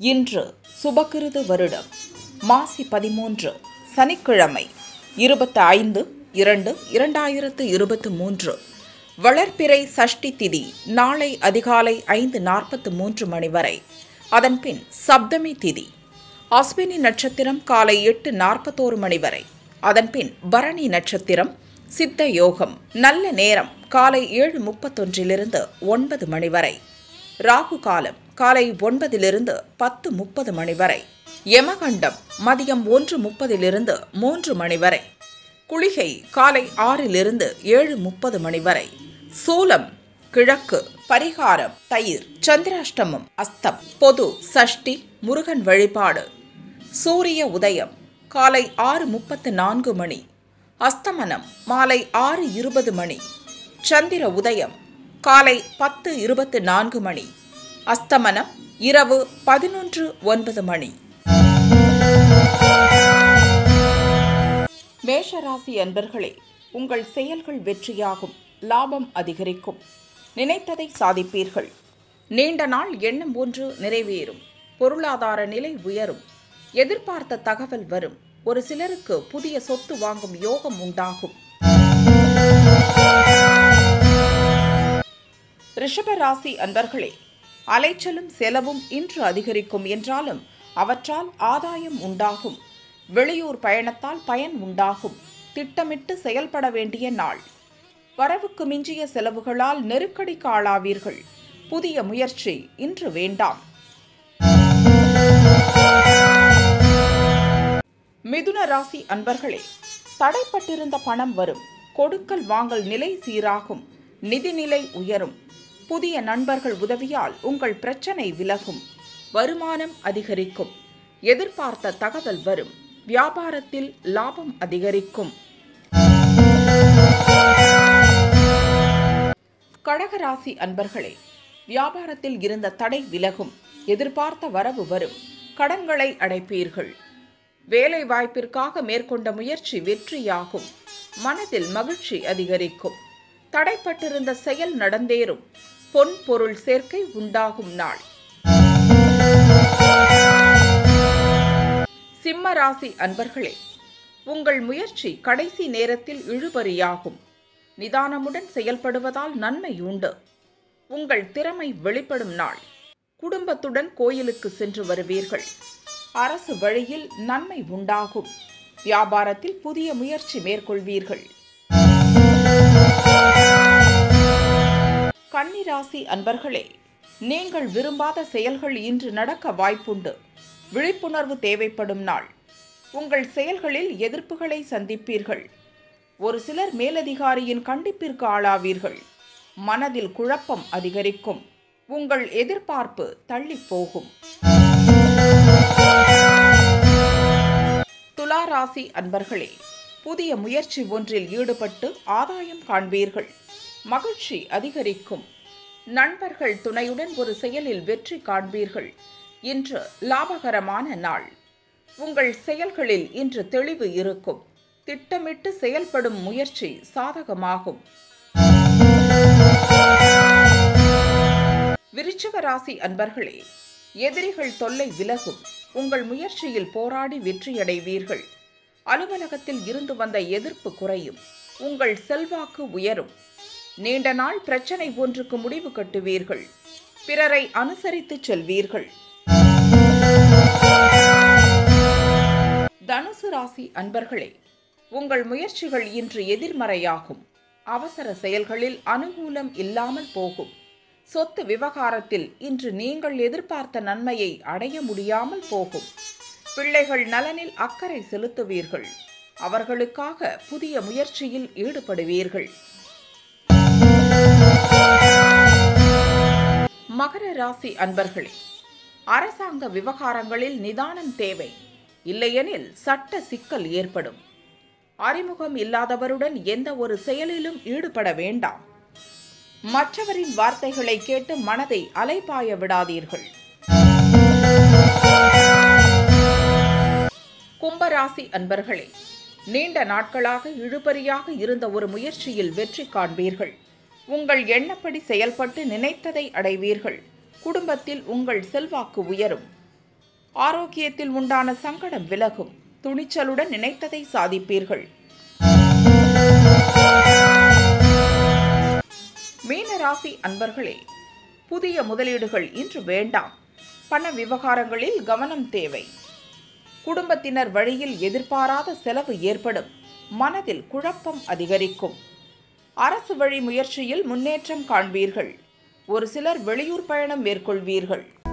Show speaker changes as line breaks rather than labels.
இன்று சுபகிருது வருடம் மாசி பதிமூன்று சனிக்கிழமை இருபத்தி ஐந்து இரண்டு இரண்டாயிரத்து இருபத்து மூன்று வளர்ப்பிறை சஷ்டி திதி நாளை அதிகாலை ஐந்து நாற்பத்து மூன்று மணி வரை அதன்பின் சப்தமி திதி அஸ்வினி நட்சத்திரம் காலை எட்டு நாற்பத்தோரு மணி வரை அதன்பின் பரணி நட்சத்திரம் சித்த யோகம் நல்ல நேரம் காலை ஏழு முப்பத்தொன்றிலிருந்து ஒன்பது மணி வரை ராகு காலம் காலை ஒன்பதிலிருந்து பத்து முப்பது மணி வரை யமகண்டம் மதியம் ஒன்று முப்பதிலிருந்து மூன்று மணி வரை குளிகை காலை ஆறிலிருந்து ஏழு முப்பது மணி வரை சூலம் கிழக்கு பரிகாரம் தயிர் சந்திராஷ்டமம் அஸ்தம் பொது சஷ்டி முருகன் வழிபாடு சூரிய உதயம் காலை ஆறு முப்பத்து நான்கு மணி அஸ்தமனம் மாலை ஆறு இருபது மணி சந்திர உதயம் காலை பத்து இருபத்து நான்கு மணி அஸ்தமனம் இரவு பதினொன்று ஒன்பது மணி மேஷராசி அன்பர்களே உங்கள் செயல்கள் வெற்றியாகும் லாபம் அதிகரிக்கும் நினைத்ததை சாதிப்பீர்கள் நீண்ட நாள் எண்ணம் ஒன்று நிறைவேறும் பொருளாதார நிலை உயரும் எதிர்பார்த்த தகவல் வரும் ஒரு சிலருக்கு புதிய சொத்து வாங்கும் யோகம் உண்டாகும் ரிஷபராசி அன்பர்களே அலைச்சலும் செலவும் இன்று அதிகரிக்கும் என்றாலும் அவற்றால் ஆதாயம் உண்டாகும் வெளியூர் பயணத்தால் பயன் உண்டாகும் திட்டமிட்டு செயல்பட வேண்டிய நாள் வரவுக்கு மிஞ்சிய செலவுகளால் நெருக்கடிக்கு ஆளாவீர்கள் புதிய முயற்சி இன்று வேண்டாம் மிதுன ராசி அன்பர்களே தடைப்பட்டிருந்த பணம் வரும் கொடுக்கல் வாங்கல் நிலை சீராகும் நிதிநிலை உயரும் புதிய நண்பர்கள் உதவியால் உங்கள் பிரச்சனை விலகும் வருமானம் அதிகரிக்கும் எதிர்பார்த்த தகவல் வரும் வியாபாரத்தில் லாபம் அதிகரிக்கும் கடகராசி அன்பர்களே வியாபாரத்தில் இருந்த தடை விலகும் எதிர்பார்த்த வரவு வரும் கடன்களை அடைப்பீர்கள் வேலை வாய்ப்பிற்காக மேற்கொண்ட முயற்சி வெற்றியாகும் மனதில் மகிழ்ச்சி அதிகரிக்கும் தடைப்பட்டிருந்த செயல் நடந்தேறும் பொன் பொருள் சேர்க்கை உண்டாகும் நாள் சிம்ம ராசி அன்பர்களே உங்கள் முயற்சி கடைசி நேரத்தில் இழுபறியாகும் நிதானமுடன் செயல்படுவதால் நன்மை உண்டு உங்கள் திறமை வெளிப்படும் நாள் குடும்பத்துடன் கோயிலுக்கு சென்று வருவீர்கள் அரசு வழியில் நன்மை உண்டாகும் வியாபாரத்தில் புதிய முயற்சி மேற்கொள்வீர்கள் கன்னிராசி அன்பர்களே நீங்கள் விரும்பாத செயல்கள் இன்று நடக்க வாய்ப்புண்டு விழிப்புணர்வு தேவைப்படும் நாள் உங்கள் செயல்களில் எதிர்ப்புகளை சந்திப்பீர்கள் ஒரு சிலர் மேலதிகாரியின் கண்டிப்பிற்கு ஆளாவீர்கள் மனதில் குழப்பம் அதிகரிக்கும் உங்கள் எதிர்பார்ப்பு தள்ளி போகும் துலா ராசி அன்பர்களே புதிய முயற்சி ஒன்றில் ஈடுபட்டு ஆதாயம் காண்பீர்கள் மகிழ்ச்சி அதிகரிக்கும் நண்பர்கள் துணையுடன் ஒரு செயலில் வெற்றி காண்பீர்கள் இன்று லாபகரமான நாள் உங்கள் செயல்களில் இன்று தெளிவு இருக்கும் திட்டமிட்டு செயல்படும் முயற்சி சாதகமாகும் விருச்சிக ராசி அன்பர்களே எதிரிகள் தொல்லை விலகும் உங்கள் முயற்சியில் போராடி வெற்றியடைவீர்கள் அலுவலகத்தில் இருந்து வந்த எதிர்ப்பு குறையும் உங்கள் செல்வாக்கு உயரும் நீண்ட நாள் பிரச்சனை ஒன்றுக்கு முடிவு கட்டுவீர்கள் பிறரை அனுசரித்து செல்வீர்கள் தனுசு ராசி அன்பர்களே உங்கள் முயற்சிகள் இன்று எதிர்மறையாகும் அவசர செயல்களில் அனுகூலம் இல்லாமல் போகும் சொத்து விவகாரத்தில் இன்று நீங்கள் எதிர்பார்த்த நன்மையை அடைய முடியாமல் போகும் பிள்ளைகள் நலனில் அக்கறை செலுத்துவீர்கள் அவர்களுக்காக புதிய முயற்சியில் ஈடுபடுவீர்கள் மகர ராசி அன்பர்களே அரசாங்க விவகாரங்களில் நிதானம் தேவை இல்லையெனில் சட்ட சிக்கல் ஏற்படும் அறிமுகம் இல்லாதவருடன் எந்த ஒரு செயலிலும் ஈடுபட வேண்டாம் மற்றவரின் வார்த்தைகளை கேட்டு மனதை அலைபாய விடாதீர்கள் கும்பராசி அன்பர்களே நீண்ட நாட்களாக இழுபறியாக இருந்த ஒரு முயற்சியில் வெற்றி காண்பீர்கள் உங்கள் எண்ணப்படி செயல்பட்டு நினைத்ததை அடைவீர்கள் குடும்பத்தில் உங்கள் செல்வாக்கு உயரும் ஆரோக்கியத்தில் உண்டான சங்கடம் விலகும் துணிச்சலுடன் நினைத்ததை சாதிப்பீர்கள் மீனராசி அன்பர்களே புதிய முதலீடுகள் இன்று வேண்டாம் பண விவகாரங்களில் கவனம் தேவை குடும்பத்தினர் வழியில் எதிர்பாராத செலவு ஏற்படும் மனதில் குழப்பம் அதிகரிக்கும் அரசு வழி முயற்சியில் முன்னேற்றம் காண்பீர்கள் ஒரு சிலர் வெளியூர் பயணம் மேற்கொள்வீர்கள்